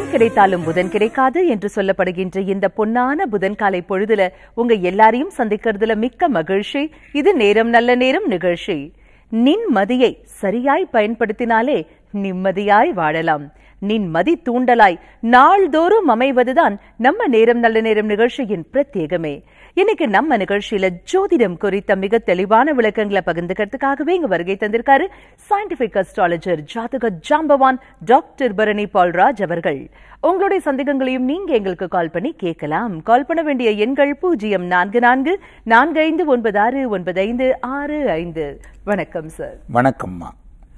கிடைத்தாலும் புதன் கிடைக்காது என்று சொல்லப்படுகின்ற இந்த பொன்னான புதன் காலை பொழுதுல உங்க எல்லாரையும் சந்திக்கிறதுல மிக்க மகிழ்ச்சி இது நேரம் நல்ல நேரம் நிகழ்ச்சி நின்மதியை சரியாய் பயன்படுத்தினாலே நிம்மதியாய் வாழலாம் நின்மதி தூண்டலாய் நாள்தோறும் அமைவதுதான் நம்ம நேரம் நல்ல நேரம் நிகழ்ச்சியின் பிரத்யேகமே இன்னைக்கு நம்ம நிகழ்ச்சியில ஜோதிடம் குறித்த மிக தெளிவான விளக்கங்களை பகிர்ந்துக்கிறதுக்காகவே இங்க வருகை தந்திருக்காரு சயின்டிபிக் அஸ்ட்ராலஜர் ஜாதக ஜாம்பவான் டாக்டர் பரணி பால்ராஜ் அவர்கள் உங்களுடைய சந்தேகங்களையும் நீங்க எங்களுக்கு கால் பண்ணி கேட்கலாம் கால் பண்ண வேண்டிய எண்கள் பூஜ்ஜியம் நான்கு நான்கு நான்கு ஐந்து ஒன்பது ஆறு ஒன்பது ஐந்து ஆறு ஐந்து வணக்கம் சார் வணக்கம்மா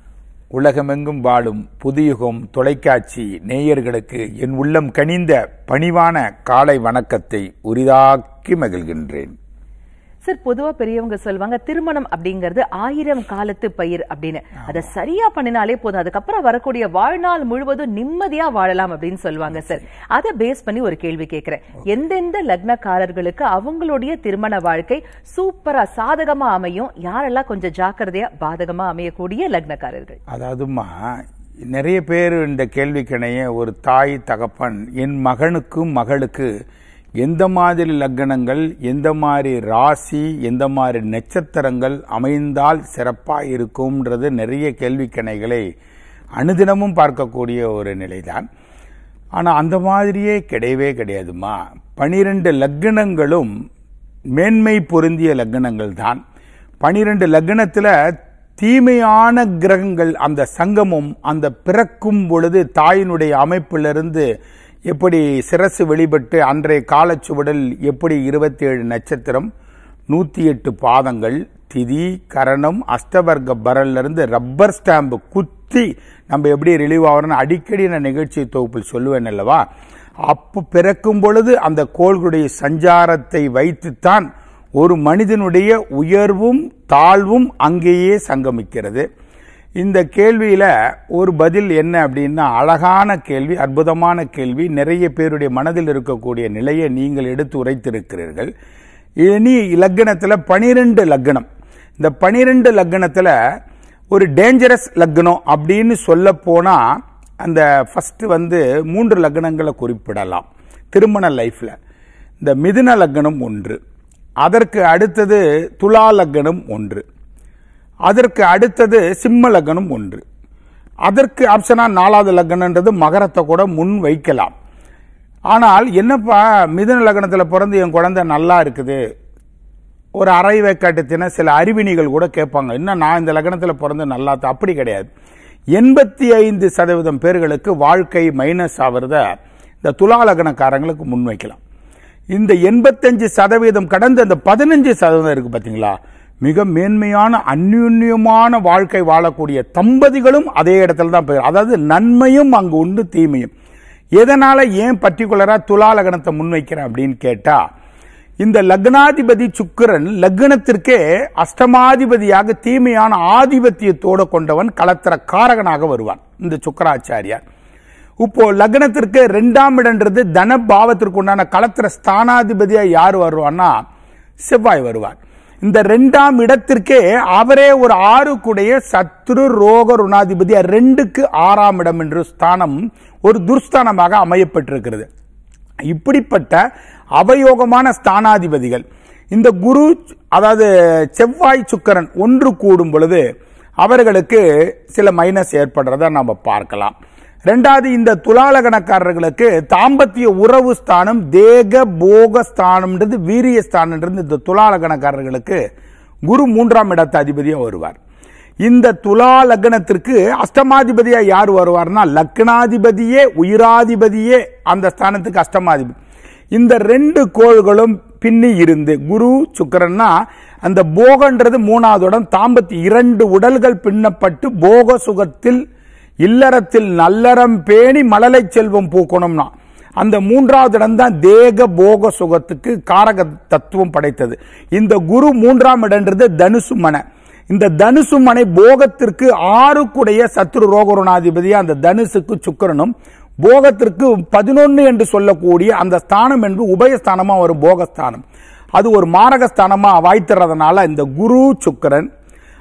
உலகமெங்கும் வாழும் புதியுகம் தொலைக்காட்சி நேயர்களுக்கு என் உள்ளம் கனிந்த பணிவான காலை வணக்கத்தை உரிதாக்கி மகிழ்கின்றேன் சார் பொதுவா பெரியவங்க சொல்லுவாங்க திருமணம் அப்படிங்கிறது ஆயிரம் காலத்து பயிர் அப்படின்னு அதை சரியா பண்ணினாலே போதும் அதுக்கப்புறம் வரக்கூடிய வாழ்நாள் முழுவதும் நிம்மதியா வாழலாம் அப்படின்னு சொல்லுவாங்க சார் அதை பேஸ் பண்ணி ஒரு கேள்வி கேட்கிறேன் எந்தெந்த லக்னக்காரர்களுக்கு அவங்களுடைய திருமண வாழ்க்கை சூப்பரா சாதகமா அமையும் யாரெல்லாம் கொஞ்சம் ஜாக்கிரதையா பாதகமா அமையக்கூடிய லக்னக்காரர்கள் அதாவதுமா நிறைய பேர் இந்த கேள்விக்கிணைய ஒரு தாய் தகப்பன் என் மகனுக்கும் மகளுக்கு எந்த மாதிரி லக்னங்கள் எந்த மாதிரி ராசி எந்த மாதிரி நட்சத்திரங்கள் அமைந்தால் சிறப்பாக இருக்கும்ன்றது நிறைய கேள்விக்கணைகளை அனுதினமும் பார்க்கக்கூடிய ஒரு நிலைதான் ஆனால் அந்த மாதிரியே கிடையவே கிடையாதுமா பனிரெண்டு லக்னங்களும் மேன்மை பொருந்திய லக்னங்கள் தான் பனிரெண்டு லக்னத்தில் தீமையான கிரகங்கள் அந்த சங்கமும் அந்த பிறக்கும் பொழுது தாயினுடைய அமைப்பிலிருந்து எப்படி சிரசு வெளிப்பட்டு அன்றைய காலச்சுவடல் எப்படி இருபத்தி ஏழு நட்சத்திரம் நூற்றி எட்டு பாதங்கள் திதி கரணம் அஷ்டவர்க்க பரல்ல இருந்து ரப்பர் ஸ்டாம்பு குத்தி நம்ம எப்படி ரிலீவ் ஆகிறோம்னு அடிக்கடி நான் நிகழ்ச்சி தொகுப்பில் சொல்லுவேன் அல்லவா அப்போ பிறக்கும் பொழுது அந்த கோள்களுடைய சஞ்சாரத்தை வைத்துத்தான் ஒரு மனிதனுடைய உயர்வும் தாழ்வும் அங்கேயே சங்கமிக்கிறது இந்த கேள்வியில ஒரு பதில் என்ன அப்படின்னா அழகான கேள்வி அற்புதமான கேள்வி நிறைய பேருடைய மனதில் இருக்கக்கூடிய நிலையை நீங்கள் எடுத்து உரைத்திருக்கிறீர்கள் இனி லக்னத்தில் பனிரெண்டு லக்னம் இந்த பனிரெண்டு லக்னத்தில் ஒரு டேஞ்சரஸ் லக்னம் அப்படின்னு சொல்ல போனா அந்த ஃபர்ஸ்ட் வந்து மூன்று லக்னங்களை குறிப்பிடலாம் திருமண லைஃப்ல இந்த மிதுன லக்னம் ஒன்று அதற்கு அடுத்தது துலா லக்னம் ஒன்று அதற்கு அடுத்தது சிம்ம லக்னம் ஒன்று அதற்கு ஆப்ஷனா நாலாவது லக்னன்றது மகரத்தை கூட முன் வைக்கலாம் ஆனால் என்னப்பா மிதுன லக்னத்தில் பிறந்து என் குழந்தை நல்லா இருக்குது ஒரு அரை வேக்காட்டுத்தின சில அறிவினிகள் கூட கேட்பாங்க இன்னும் நான் இந்த லக்னத்தில் பிறந்து நல்லா அப்படி கிடையாது எண்பத்தி ஐந்து சதவீதம் பேர்களுக்கு வாழ்க்கை மைனஸ் ஆகிறத இந்த துலா லக்னக்காரங்களுக்கு முன்வைக்கலாம் இந்த எண்பத்தஞ்சு சதவீதம் கடந்த இந்த பதினஞ்சு சதவீதம் இருக்கு பாத்தீங்களா மிக மேன்மையான அந்யுன்யமான வாழ்க்கை வாழக்கூடிய தம்பதிகளும் அதே இடத்துல தான் போயிடும் அதாவது நன்மையும் அங்கு உண்டு தீமையும் எதனால ஏன் பர்டிகுலரா துலா லக்னத்தை முன்வைக்கிறேன் அப்படின்னு கேட்டா இந்த லக்னாதிபதி சுக்கிரன் லக்னத்திற்கே அஷ்டமாதிபதியாக தீமையான ஆதிபத்தியத்தோடு கொண்டவன் கலத்திர காரகனாக வருவான் இந்த சுக்கராச்சாரியார் இப்போ லக்னத்திற்கு ரெண்டாம் இடன்றது தன பாவத்திற்கு உண்டான கலத்திர ஸ்தானாதிபதியா யார் வருவான்னா செவ்வாய் வருவார் இந்த ரெண்டாம் இடத்திற்கே அவரே ஒரு ஆறுக்குடைய சத்ரு ரோக ருணாதிபதியா ரெண்டுக்கு ஆறாம் இடம் என்று ஸ்தானம் ஒரு துர்ஸ்தானமாக அமையப்பட்டிருக்கிறது இப்படிப்பட்ட அவயோகமான ஸ்தானாதிபதிகள் இந்த குரு அதாவது செவ்வாய் சுக்கரன் ஒன்று கூடும் பொழுது அவர்களுக்கு சில மைனஸ் ஏற்படுறத நம்ம பார்க்கலாம் ரெண்டாவது இந்த துலாலகணக்காரர்களுக்கு தாம்பத்திய உறவு ஸ்தானம் தேக போக ஸ்தானம்ன்றது வீரிய ஸ்தானம்ன்றது இந்த துலாலகணக்காரர்களுக்கு குரு மூன்றாம் இடத்து அதிபதியா வருவார் இந்த துலா லக்னத்திற்கு அஷ்டமாதிபதியா யார் வருவார்னா லக்னாதிபதியே உயிராதிபதியே அந்த ஸ்தானத்துக்கு அஷ்டமாதிபதி இந்த ரெண்டு கோள்களும் பின்னி இருந்து குரு சுக்கரன்னா அந்த போகன்றது மூணாவது இடம் தாம்பத்தி இரண்டு உடல்கள் பின்னப்பட்டு போக சுகத்தில் இல்லறத்தில் நல்லறம் பேணி மழலை செல்வம் பூக்கணும்னா அந்த மூன்றாவது இடம் தான் தேக போக சுகத்துக்கு காரக தத்துவம் படைத்தது இந்த குரு மூன்றாம் இடம்ன்றது தனுசு மனை இந்த தனுசு மனை போகத்திற்கு ஆறுக்குடைய சத்ரு ரோகருணாதிபதியா அந்த தனுசுக்கு சுக்கரனும் போகத்திற்கு பதினொன்னு என்று சொல்லக்கூடிய அந்த ஸ்தானம் என்று உபயஸ்தானமா வரும் போகஸ்தானம் அது ஒரு மாரகஸ்தானமா வாய்த்துறதுனால இந்த குரு சுக்கரன்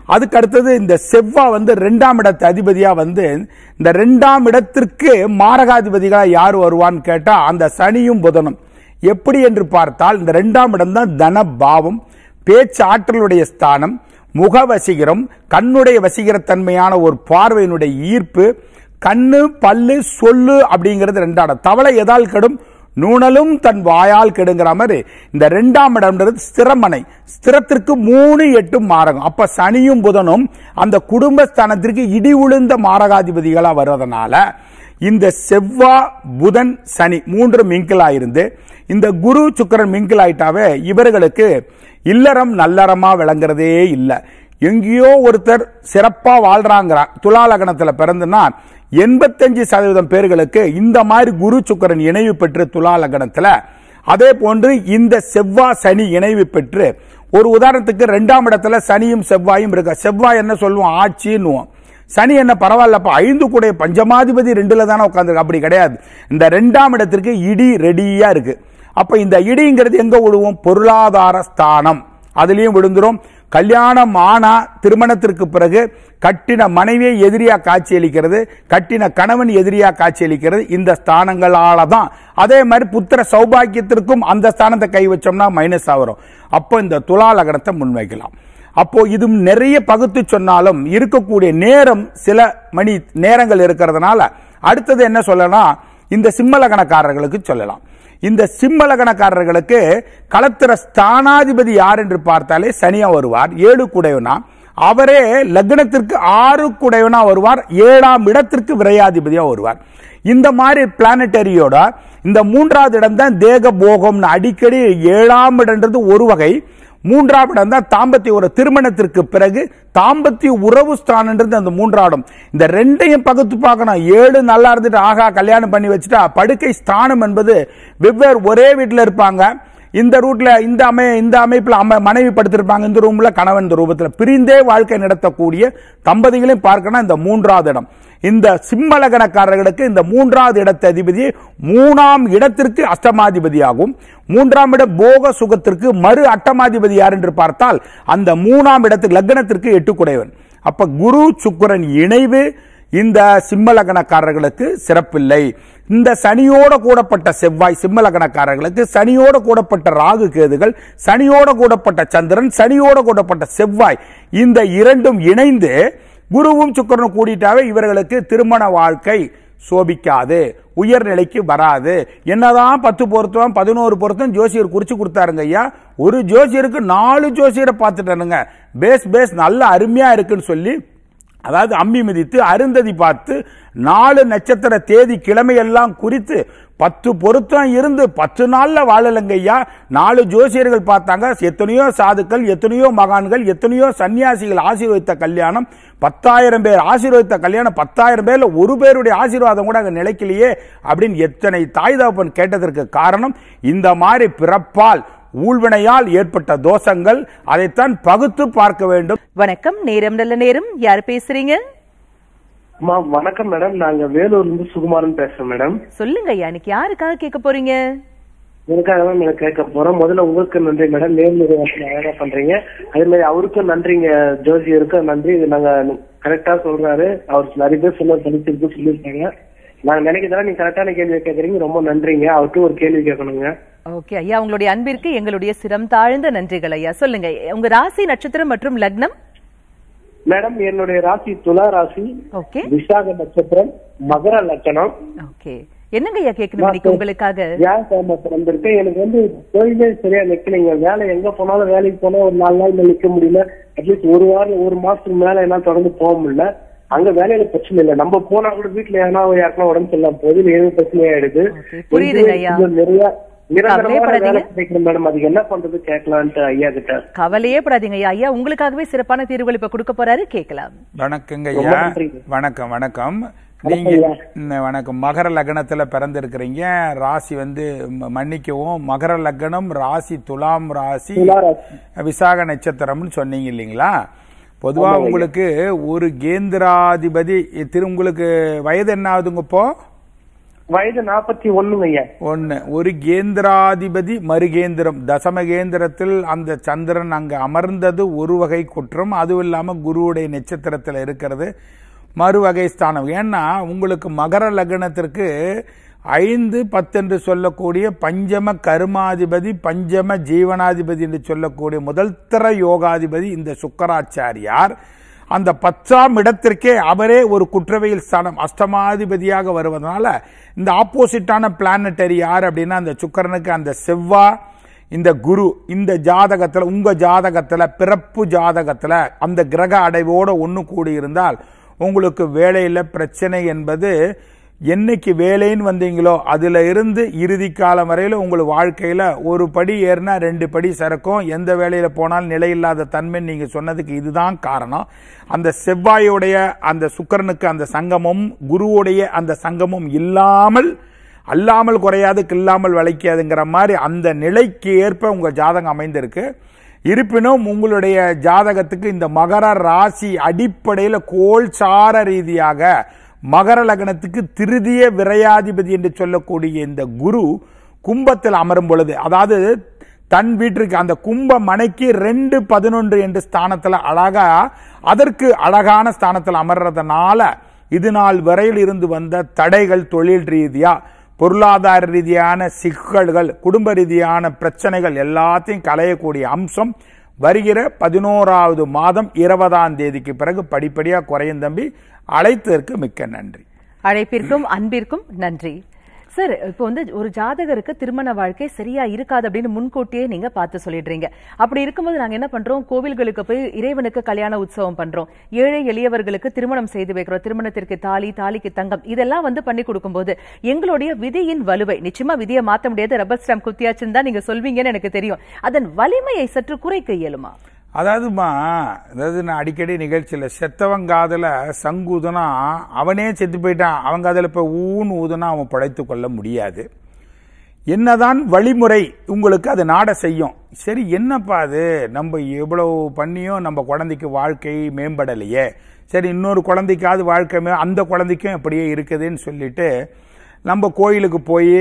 அதுக்கு அடுத்தது இந்த செவ்வாய் வந்து ரெண்டாம் இடத்து அதிபதியா வந்து இந்த ரெண்டாம் இடத்திற்கு மாரகாதிபதிகளா யார் வருவான்னு கேட்டா அந்த சனியும் புதனும் எப்படி என்று பார்த்தால் இந்த ரெண்டாம் இடம் தான் தன பாவம் பேச்சு ஆற்றலுடைய ஸ்தானம் முக வசீகரம் கண்ணுடைய வசீகரத்தன்மையான ஒரு பார்வையினுடைய ஈர்ப்பு கண்ணு பல்லு சொல்லு அப்படிங்கிறது ரெண்டாம் தவளை எதால் கெடும் நூணலும் தன் வாயால் கெடுங்கிற மாதிரி இந்த ரெண்டாம் இடம்ன்றது ஸ்திரமனை ஸ்திரத்திற்கு மூணு எட்டு மாரகம் அப்ப சனியும் புதனும் அந்த குடும்பஸ்தானத்திற்கு இடி உளுந்த மாரகாதிபதிகளா வருவதனால இந்த செவ்வா புதன் சனி மூன்று மிங்கிலா இருந்து இந்த குரு சுக்கரன் மிங்கில் ஆயிட்டாவே இவர்களுக்கு இல்லறம் நல்லறமா விளங்குறதே இல்லை எங்கேயோ ஒருத்தர் சிறப்பா வாழ்றாங்கிறா துலா லக்னத்துல பிறந்துனா எண்பத்தஞ்சு சதவீதம் பேர்களுக்கு இந்த மாதிரி குரு சுக்கரன் இணைவு பெற்று துலா லக்னத்துல அதே போன்று இந்த செவ்வா சனி இணைவு பெற்று ஒரு உதாரணத்துக்கு ரெண்டாம் இடத்துல சனியும் செவ்வாயும் இருக்க செவ்வாய் என்ன சொல்லுவோம் ஆட்சின்னுவோம் சனி என்ன பரவாயில்லப்பா ஐந்து கூடைய பஞ்சமாதிபதி ரெண்டுல தானே உட்காந்துருக்கு அப்படி கிடையாது இந்த ரெண்டாம் இடத்திற்கு இடி ரெடியா இருக்கு அப்ப இந்த இடிங்கிறது எங்க விழுவோம் பொருளாதார ஸ்தானம் அதுலயும் விழுந்துரும் கல்யாணம் ஆனா திருமணத்திற்கு பிறகு கட்டின மனைவியை எதிரியா காட்சியளிக்கிறது கட்டின கணவன் எதிரியா காட்சியளிக்கிறது இந்த ஸ்தானங்களால தான் அதே மாதிரி புத்திர சௌபாக்கியத்திற்கும் அந்த ஸ்தானத்தை கை வச்சோம்னா மைனஸ் ஆகிறோம் அப்போ இந்த துலா லக்னத்தை முன்வைக்கலாம் அப்போ இது நிறைய பகுத்து சொன்னாலும் இருக்கக்கூடிய நேரம் சில மணி நேரங்கள் இருக்கிறதுனால அடுத்தது என்ன சொல்லலாம் இந்த சிம்மலகணக்காரர்களுக்கு சொல்லலாம் இந்த சிம்மலகணக்காரர்களுக்கு களத்திர ஸ்தானாதிபதி யார் என்று பார்த்தாலே சனியா வருவார் ஏழு குடையவனா அவரே லக்னத்திற்கு ஆறு குடையவனா வருவார் ஏழாம் இடத்திற்கு விரையாதிபதியா வருவார் இந்த மாதிரி பிளானட்டரியோட இந்த மூன்றாவது இடம் தான் தேக போகம்னு அடிக்கடி ஏழாம் இடம்ன்றது ஒரு வகை மூன்றாம் இடம் தான் தாம்பத்திய ஒரு திருமணத்திற்கு பிறகு தாம்பத்திய உறவு ஸ்தானன்றது அந்த மூன்றாம் இந்த ரெண்டையும் பகுத்து பார்க்கணும் ஏழு நல்லா இருந்துட்டு ஆகா கல்யாணம் பண்ணி வச்சுட்டா படுக்கை ஸ்தானம் என்பது வெவ்வேறு ஒரே வீட்டில் இருப்பாங்க இந்த ரூட்ல இந்த அமை இந்த அமைப்புல அம மனைவி படுத்திருப்பாங்க இந்த ரூம்ல கணவன் இந்த ரூபத்தில் பிரிந்தே வாழ்க்கை நடத்தக்கூடிய தம்பதிகளையும் பார்க்கணும் இந்த மூன்றாவது இடம் இந்த சிம்மலகனக்காரர்களுக்கு இந்த மூன்றாவது இடத்த அதிபதி மூணாம் இடத்திற்கு அஷ்டமாதிபதியாகும் மூன்றாம் இட போக சுகத்திற்கு மறு அட்டமாதிபதி யார் என்று பார்த்தால் அந்த மூணாம் இடத்துக்கு லக்னத்திற்கு எட்டு குடைவன் அப்ப குரு சுக்கரன் இணைவு இந்த சிம்மலகனக்காரர்களுக்கு சிறப்பில்லை இந்த சனியோட கூடப்பட்ட செவ்வாய் சிம்மலகனக்காரர்களுக்கு சனியோட கூடப்பட்ட ராகு கேதுகள் சனியோட கூடப்பட்ட சந்திரன் சனியோட கூடப்பட்ட செவ்வாய் இந்த இரண்டும் இணைந்து குருவும் சுக்கரனும் கூடிட்டாவே இவர்களுக்கு திருமண வாழ்க்கை சோபிக்காது உயர்நிலைக்கு வராது என்னதான் பத்து பொருத்தம் பதினோரு பொருத்தம் ஜோசியர் குறிச்சு கொடுத்தாருங்க ஐயா ஒரு ஜோசியருக்கு நாலு ஜோசியரை பார்த்துட்டானுங்க பேஸ் பேஸ் நல்ல அருமையா இருக்குன்னு சொல்லி அதாவது அம்மி மிதித்து அருந்ததி பார்த்து நாலு நட்சத்திர தேதி கிழமையெல்லாம் குறித்து பத்து பொருத்தம் இருந்து பத்து நாள்ல வாழலங்க ஐயா நாலு ஜோசியர்கள் பார்த்தாங்க எத்தனையோ சாதுக்கள் எத்தனையோ மகான்கள் எத்தனையோ சன்னியாசிகள் ஆசீர்வதித்த கல்யாணம் பத்தாயிரம் பேர் ஆசீர்வதித்த கல்யாணம் பத்தாயிரம் பேர்ல ஒரு பேருடைய ஆசீர்வாதம் கூட அங்க நிலைக்கலையே அப்படின்னு எத்தனை தாய் தகப்பன் கேட்டதற்கு காரணம் இந்த மாதிரி பிறப்பால் ஊழ்வினையால் ஏற்பட்ட தோஷங்கள் அதைத்தான் பகுத்து பார்க்க வேண்டும் வணக்கம் நேரம் நல்ல நேரம் யார் பேசுறீங்க அம்மா வணக்கம் மேடம் நாங்க வேலூர்ல இருந்து சுகுமாரன் பேசுறேன் மேடம் சொல்லுங்க ஐயா இன்னைக்கு யாருக்காக கேட்க போறீங்க எனக்காக தான் நான் கேட்க போறோம் முதல்ல உங்களுக்கு நன்றி மேடம் நேர்முக அழகா பண்றீங்க அதே மாதிரி அவருக்கும் நன்றிங்க ஜோசியருக்கும் நன்றி இது நாங்க கரெக்டா சொல்றாரு அவர் நிறைய பேர் சொல்ல படிச்சிருக்கு சொல்லியிருக்காங்க நாங்க நினைக்கிறதா நீங்க கரெக்டான கேள்வி கேட்கறீங்க ரொம்ப நன்றிங்க அவருக்கும் ஒரு கேள்வி கேட்கணுங்க ஓகே ஐயா உங்களுடைய அன்பிற்கு எங்களுடைய சிரம் தாழ்ந்த நன்றிகள் ஐயா சொல்லுங்க உங்க ராசி நட்சத்திரம் மற்றும் லக்னம் மேடம் என்னுடைய ராசி துலா ராசி ஓகே விசாக நட்சத்திரம் மகர லட்சணம் ஓகே என்னங்க ஐயா கேட்கணும் இன்னைக்கு உங்களுக்காக வியாழக்கிழமை பிறந்திருக்கு எனக்கு வந்து தொழிலே சரியா நிக்கலைங்க வேலை எங்க போனாலும் வேலைக்கு போனா ஒரு நாலு நாள் மேல நிக்க முடியல அட்லீஸ்ட் ஒரு வாரம் ஒரு மாசத்துக்கு மேல என்ன தொடர்ந்து போக முடியல அங்க வேலையில பிரச்சனை இல்லை நம்ம போனா கூட வீட்டுல ஏன்னா யாருக்கா உடம்பு சரியில்லாம போகுது இல்ல எதுவும் பிரச்சனை ஆயிடுது Okay, புரியுதுங்க ஐயா. இன்னும் நிறைய நிரந்தரமான கவலையப்படாதீங்க. வேலை கிடைக்கணும் மேடம் அதுக்கு என்ன பண்றது கேட்கலான்ட்டு ஐயா கிட்ட கவலையே படாதீங்க ஐயா ஐயா உங்களுக்காகவே சிறப்பான தீர்வுகள் இப்ப கொடுக்க போறாரு கேட்கலாம் வணக்கங்க ரொம்ப ஐயா நன்றிங்க. வணக்கம் வணக்கம் நீங்க ஐயா. ம், வணக்கம் மகர லக்னத்துல பிறந்திருக்கிறீங்க ராசி வந்து ம- மன்னிக்கவும் மகர லக்னம் ராசி துலாம் ராசி துலா ராசி. விசாக நட்சத்திரம்னு சொன்னீங்க இல்லைங்களா பொதுவா உங்களுக்கு ஒரு கேந்திராதிபதி திரு உங்களுக்கு வயது என்ன ஆகுதுங்க இப்போ வயது நாற்பத்தி ஒண்ணுங்க ஐயா ஒன்னு ஒரு கேந்திராதிபதி மறுகேந்திரம் தசமகேந்திரத்தில் அந்த சந்திரன் அங்க அமர்ந்தது ஒரு வகை குற்றம் அதுவும் இல்லாம குருவுடைய நட்சத்திரத்தில் இருக்கிறது மறுவகை ஸ்தானம் ஏன்னா உங்களுக்கு மகர லக்னத்திற்கு ஐந்து பத்து என்று சொல்லக்கூடிய பஞ்சம கருமாதிபதி பஞ்சம ஜீவனாதிபதி என்று சொல்லக்கூடிய முதல் தர யோகாதிபதி இந்த சுக்கராச்சாரியார் அந்த பத்தாம் இடத்திற்கே அவரே ஒரு குற்றவியல் ஸ்தானம் அஷ்டமாதிபதியாக வருவதனால இந்த ஆப்போசிட்டான பிளானட்டரி யார் அப்படின்னா அந்த சுக்கரனுக்கு அந்த செவ்வா இந்த குரு இந்த ஜாதகத்துல உங்க ஜாதகத்துல பிறப்பு ஜாதகத்துல அந்த கிரக அடைவோட ஒன்று கூடி இருந்தால் உங்களுக்கு வேலையில பிரச்சனை என்பது என்னைக்கு வேலைன்னு வந்தீங்களோ அதுல இருந்து இறுதி காலம் வரையில உங்களுக்கு வாழ்க்கையில ஒரு படி ஏறினா ரெண்டு படி சறுக்கும் எந்த வேலையில போனாலும் நிலையில்லாத தன்மை நீங்க சொன்னதுக்கு இதுதான் காரணம் அந்த செவ்வாயுடைய அந்த சுக்கரனுக்கு அந்த சங்கமும் குருவுடைய அந்த சங்கமும் இல்லாமல் அல்லாமல் குறையாது கில்லாமல் விளைக்காதுங்கிற மாதிரி அந்த நிலைக்கு ஏற்ப உங்க ஜாதகம் அமைந்திருக்கு இருப்பினும் உங்களுடைய ஜாதகத்துக்கு இந்த மகர ராசி அடிப்படையில் கோல்சார ரீதியாக மகர லக்னத்துக்கு திருதிய விரையாதிபதி என்று சொல்லக்கூடிய இந்த குரு கும்பத்தில் அமரும் பொழுது அதாவது தன் வீட்டிற்கு அந்த கும்ப மனைக்கு ரெண்டு பதினொன்று என்று ஸ்தானத்துல அழகா அதற்கு அழகான ஸ்தானத்தில் அமர்றதுனால இது நாள் வரையில் இருந்து வந்த தடைகள் தொழில் ரீதியா பொருளாதார ரீதியான சிக்கல்கள் குடும்ப ரீதியான பிரச்சனைகள் எல்லாத்தையும் களையக்கூடிய அம்சம் வருகிற பதினோராவது மாதம் இருபதாம் தேதிக்கு பிறகு படிப்படியா குறையும் தம்பி அழைத்ததற்கு மிக்க நன்றி அழைப்பிற்கும் அன்பிற்கும் நன்றி சார் இப்போ வந்து ஒரு ஜாதகருக்கு திருமண வாழ்க்கை சரியா இருக்காது அப்படின்னு முன்கூட்டியே நீங்க பார்த்து சொல்லிடுறீங்க அப்படி இருக்கும்போது நாங்க என்ன பண்றோம் கோவில்களுக்கு போய் இறைவனுக்கு கல்யாண உற்சவம் பண்றோம் ஏழை எளியவர்களுக்கு திருமணம் செய்து வைக்கிறோம் திருமணத்திற்கு தாலி தாலிக்கு தங்கம் இதெல்லாம் வந்து பண்ணி கொடுக்கும்போது எங்களுடைய விதியின் வலுவை நிச்சயமா விதியை மாத்த முடியாது ரப்பர் ஸ்டாம்ப் குத்தியாச்சுன்னு தான் நீங்க சொல்வீங்கன்னு எனக்கு தெரியும் அதன் வலிமையை சற்று குறைக்க இயலுமா அதாவதுமா அதாவது நான் அடிக்கடி நிகழ்ச்சியில் செத்தவன் காதில் சங்கூதுனா அவனே செத்து போயிட்டான் அவன் காதில் இப்போ ஊன் ஊதுனா அவன் படைத்து கொள்ள முடியாது என்னதான் வழிமுறை உங்களுக்கு அது நாட செய்யும் சரி என்னப்பா அது நம்ம எவ்வளவு பண்ணியும் நம்ம குழந்தைக்கு வாழ்க்கை மேம்படலையே சரி இன்னொரு குழந்தைக்காவது வாழ்க்கை மே அந்த குழந்தைக்கும் இப்படியே இருக்குதுன்னு சொல்லிட்டு நம்ம கோயிலுக்கு போய்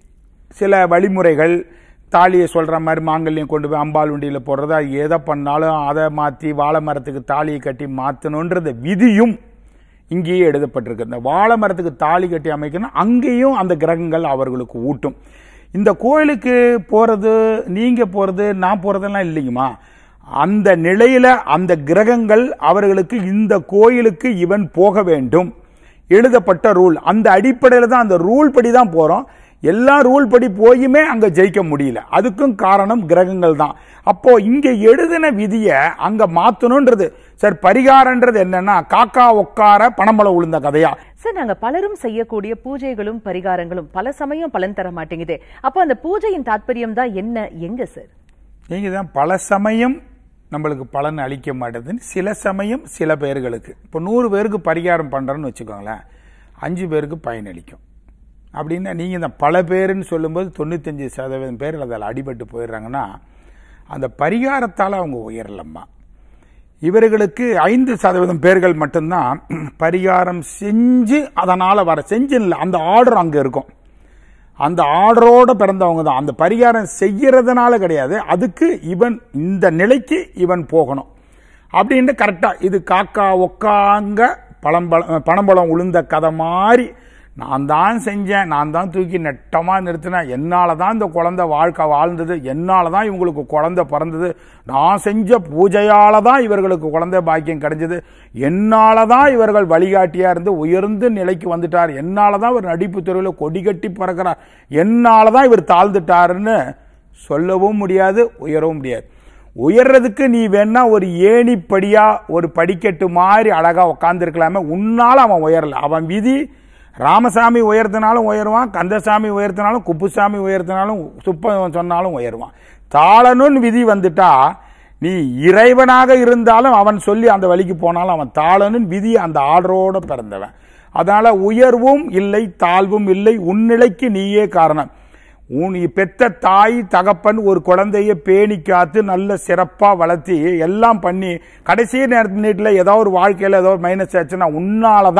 சில வழிமுறைகள் தாலியை சொல்ற மாதிரி மாங்கல்யம் கொண்டு போய் அம்பாள் உண்டியில் போடுறதா எதை பண்ணாலும் அதை மாற்றி வாழை மரத்துக்கு தாலியை கட்டி மாற்றணுன்றது விதியும் இங்கேயே எழுதப்பட்டிருக்கு இந்த வாழை மரத்துக்கு தாலி கட்டி அமைக்கணும் அங்கேயும் அந்த கிரகங்கள் அவர்களுக்கு ஊட்டும் இந்த கோயிலுக்கு போறது நீங்க போறது நான் போறதெல்லாம் இல்லைங்கம்மா அந்த நிலையில அந்த கிரகங்கள் அவர்களுக்கு இந்த கோயிலுக்கு இவன் போக வேண்டும் எழுதப்பட்ட ரூல் அந்த அடிப்படையில் தான் அந்த ரூல் படி தான் போறோம் எல்லா ரூல் படி போயுமே அங்க ஜெயிக்க முடியல அதுக்கும் காரணம் கிரகங்கள் தான் அப்போ இங்க எழுதின விதியை அங்க மாத்தணும்ன்றது சார் பரிகாரன்றது என்னன்னா காக்கா உட்கார பணம்பளம் உளுந்த கதையா சார் நாங்க பலரும் செய்யக்கூடிய பூஜைகளும் பரிகாரங்களும் பல சமயம் பலன் தர மாட்டேங்குதே அப்போ அந்த பூஜையின் தாற்பயம் தான் என்ன எங்க சார் நீங்க தான் பல சமயம் நம்மளுக்கு பலன் அளிக்க மாட்டேதுன்னு சில சமயம் சில பேர்களுக்கு இப்போ நூறு பேருக்கு பரிகாரம் பண்றேன்னு வச்சுக்கோங்களேன் அஞ்சு பேருக்கு பயனளிக்கும் அப்படின்னா நீங்க இந்த பல பேருன்னு சொல்லும்போது தொண்ணூத்தஞ்சு சதவீதம் பேர் அதில் அடிபட்டு போயிடுறாங்கன்னா அந்த பரிகாரத்தால் அவங்க உயரலம்மா இவர்களுக்கு ஐந்து சதவீதம் பேர்கள் மட்டும்தான் பரிகாரம் செஞ்சு அதனால வர செஞ்சு இல்லை அந்த ஆர்டர் அங்க இருக்கும் அந்த ஆர்டரோட பிறந்தவங்க தான் அந்த பரிகாரம் செய்யறதுனால கிடையாது அதுக்கு இவன் இந்த நிலைக்கு இவன் போகணும் அப்படின்னு கரெக்டா இது காக்கா ஒக்காங்க பழம்பழம் பணம்பழம் உளுந்த கதை மாதிரி நான் தான் செஞ்சேன் நான் தான் தூக்கி நெட்டமா நிறுத்தினேன் என்னால தான் இந்த குழந்தை வாழ்க்கை வாழ்ந்தது என்னால தான் இவங்களுக்கு குழந்தை பிறந்தது நான் செஞ்ச பூஜையால தான் இவர்களுக்கு குழந்தை பாக்கியம் கிடைச்சது என்னால தான் இவர்கள் வழிகாட்டியா இருந்து உயர்ந்து நிலைக்கு வந்துட்டார் என்னால தான் இவர் நடிப்பு துறையில் கொடி கட்டி பறக்கிறார் என்னால தான் இவர் தாழ்ந்துட்டாருன்னு சொல்லவும் முடியாது உயரவும் முடியாது உயர்றதுக்கு நீ வேணா ஒரு ஏணிப்படியா ஒரு படிக்கட்டு மாதிரி அழகா உட்காந்துருக்கலாமே உன்னால அவன் உயரல அவன் விதி ராமசாமி உயர்த்தினாலும் உயருவான் கந்தசாமி உயர்த்தினாலும் குப்புசாமி உயர்த்தினாலும் சுப்பம் சொன்னாலும் உயருவான் தாளனுன்னு விதி வந்துட்டா நீ இறைவனாக இருந்தாலும் அவன் சொல்லி அந்த வழிக்கு போனாலும் அவன் தாளனும் விதி அந்த ஆர்டரோட பிறந்தவன் அதனால உயர்வும் இல்லை தாழ்வும் இல்லை உன்னிலைக்கு நீயே காரணம் உன் பெத்த தாய் தகப்பன் ஒரு குழந்தைய பேணி காத்து நல்ல சிறப்பா வளர்த்தி எல்லாம் பண்ணி கடைசி நேரத்துல ஏதோ ஒரு வாழ்க்கையில ஏதோ ஒரு மைனஸ் ஆச்சுன்னா உன்னாலதான்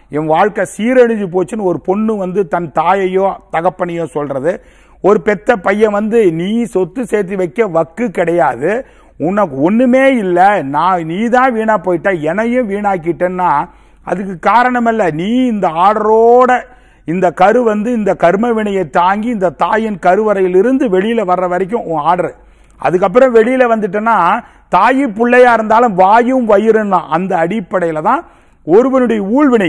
என் வாழ்க்கை சீரழிஞ்சு போச்சுன்னு ஒரு பொண்ணு வந்து தன் தாயையோ தகப்பனையோ சொல்றது ஒரு பெத்த பையன் வந்து நீ சொத்து சேர்த்து வைக்க வக்கு கிடையாது உனக்கு ஒண்ணுமே இல்லை நான் நீ தான் வீணா போயிட்ட என்னையும் வீணாக்கிட்டேன்னா அதுக்கு காரணம் இல்ல நீ இந்த ஆர்டரோட இந்த கரு வந்து இந்த கர்ம வினையை தாங்கி இந்த தாயின் கருவறையிலிருந்து வெளியில வர்ற வரைக்கும் உன் ஆர்டர் அதுக்கப்புறம் வெளியில வந்துட்டேன்னா தாயி பிள்ளையா இருந்தாலும் வாயும் வயிறுன்னா அந்த அடிப்படையில தான் ஒருவனுடைய ஊழ்வினை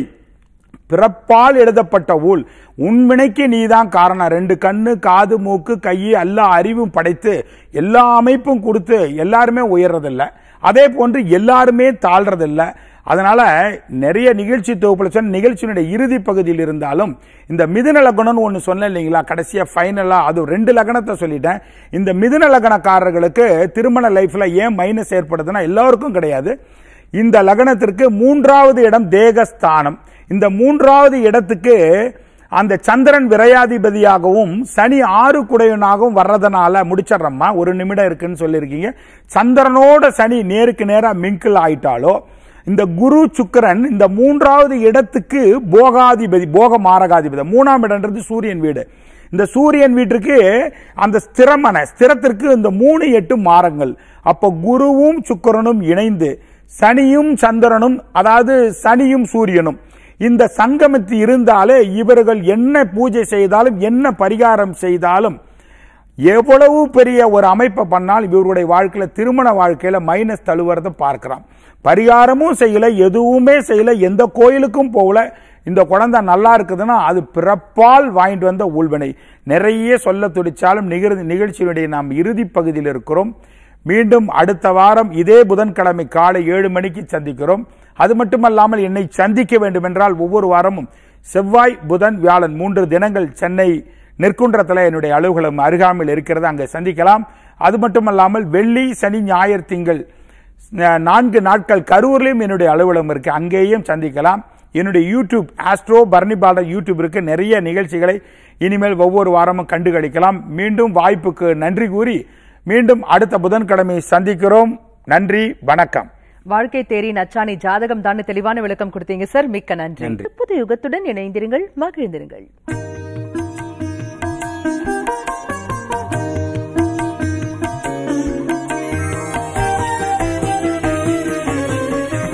பிறப்பால் எழுதப்பட்ட ஊழ் உன் வினைக்கு நீதான் காரணம் ரெண்டு கண்ணு காது மூக்கு கை எல்லா அறிவும் படைத்து எல்லா அமைப்பும் கொடுத்து எல்லாருமே உயர்றதில்ல அதே போன்று எல்லாருமே தாழ்றதில்ல அதனால நிறைய நிகழ்ச்சி தொகுப்புல சொன்ன நிகழ்ச்சியினுடைய இறுதி பகுதியில் இருந்தாலும் இந்த மிதுன லக்னம்னு ஒன்று சொன்னேன் இல்லைங்களா கடைசியா ஃபைனலா அது ரெண்டு லக்னத்தை சொல்லிட்டேன் இந்த மிதுன லக்னக்காரர்களுக்கு திருமண லைஃப்ல ஏன் மைனஸ் ஏற்படுதுன்னா எல்லாருக்கும் கிடையாது இந்த லக்னத்திற்கு மூன்றாவது இடம் தேகஸ்தானம் இந்த மூன்றாவது இடத்துக்கு அந்த சந்திரன் விரையாதிபதியாகவும் சனி ஆறு குடையனாகவும் வர்றதுனால முடிச்சிடுறம்மா ஒரு நிமிடம் இருக்குன்னு சொல்லியிருக்கீங்க சந்திரனோட சனி நேருக்கு நேரா மிங்கிள் ஆயிட்டாலோ இந்த குரு சுக்கிரன் இந்த மூன்றாவது இடத்துக்கு போகாதிபதி போக மாரகாதிபதி மூணாம் இடம்ன்றது சூரியன் வீடு இந்த சூரியன் வீட்டுக்கு அந்த ஸ்திரமன ஸ்திரத்திற்கு இந்த மூணு எட்டு மாரங்கள் அப்போ குருவும் சுக்கிரனும் இணைந்து சனியும் சந்திரனும் அதாவது சனியும் சூரியனும் இந்த சங்கமத்து இருந்தாலே இவர்கள் என்ன பூஜை செய்தாலும் என்ன பரிகாரம் செய்தாலும் எவ்வளவு பெரிய ஒரு அமைப்பை பண்ணாலும் இவருடைய வாழ்க்கையில திருமண வாழ்க்கையில மைனஸ் தழுவுறத பார்க்கிறோம் பரிகாரமும் செய்யல எதுவுமே செய்யல எந்த கோயிலுக்கும் போகல இந்த குழந்தை நல்லா இருக்குதுன்னா அது பிறப்பால் வாங்கிட்டு வந்த ஊழ்வினை நிறைய சொல்ல துடிச்சாலும் நிகழ் நிகழ்ச்சியினுடைய நாம் இறுதி பகுதியில் இருக்கிறோம் மீண்டும் அடுத்த வாரம் இதே புதன்கிழமை காலை ஏழு மணிக்கு சந்திக்கிறோம் அது மட்டுமல்லாமல் என்னை சந்திக்க வேண்டும் என்றால் ஒவ்வொரு வாரமும் செவ்வாய் புதன் வியாழன் மூன்று தினங்கள் சென்னை நெற்குன்றத்தில் என்னுடைய அலுவலகம் அருகாமையில் இருக்கிறது அங்கே சந்திக்கலாம் அது மட்டுமல்லாமல் வெள்ளி சனி ஞாயிறு திங்கள் நா- நான்கு நாட்கள் கரூர்லையும் என்னுடைய அலுவலகம் இருக்கு அங்கேயும் சந்திக்கலாம் என்னுடைய யூடியூப் ஆஸ்ட்ரோ பர்னிபாலர் யூடியூப் இருக்கு நிறைய நிகழ்ச்சிகளை இனிமேல் ஒவ்வொரு வாரமும் கண்டு களிக்கலாம் மீண்டும் வாய்ப்புக்கு நன்றி கூறி மீண்டும் அடுத்த புதன்கிழமை சந்திக்கிறோம் நன்றி வணக்கம் வாழ்க்கை தேரி நச்சானி ஜாதகம் தான் தெளிவான விளக்கம் கொடுத்தீங்க சார் மிக்க நன்றி நன்றி. புது யுகத்துடன் இணைந்திருங்கள் மகிழ்ந்திருங்கள்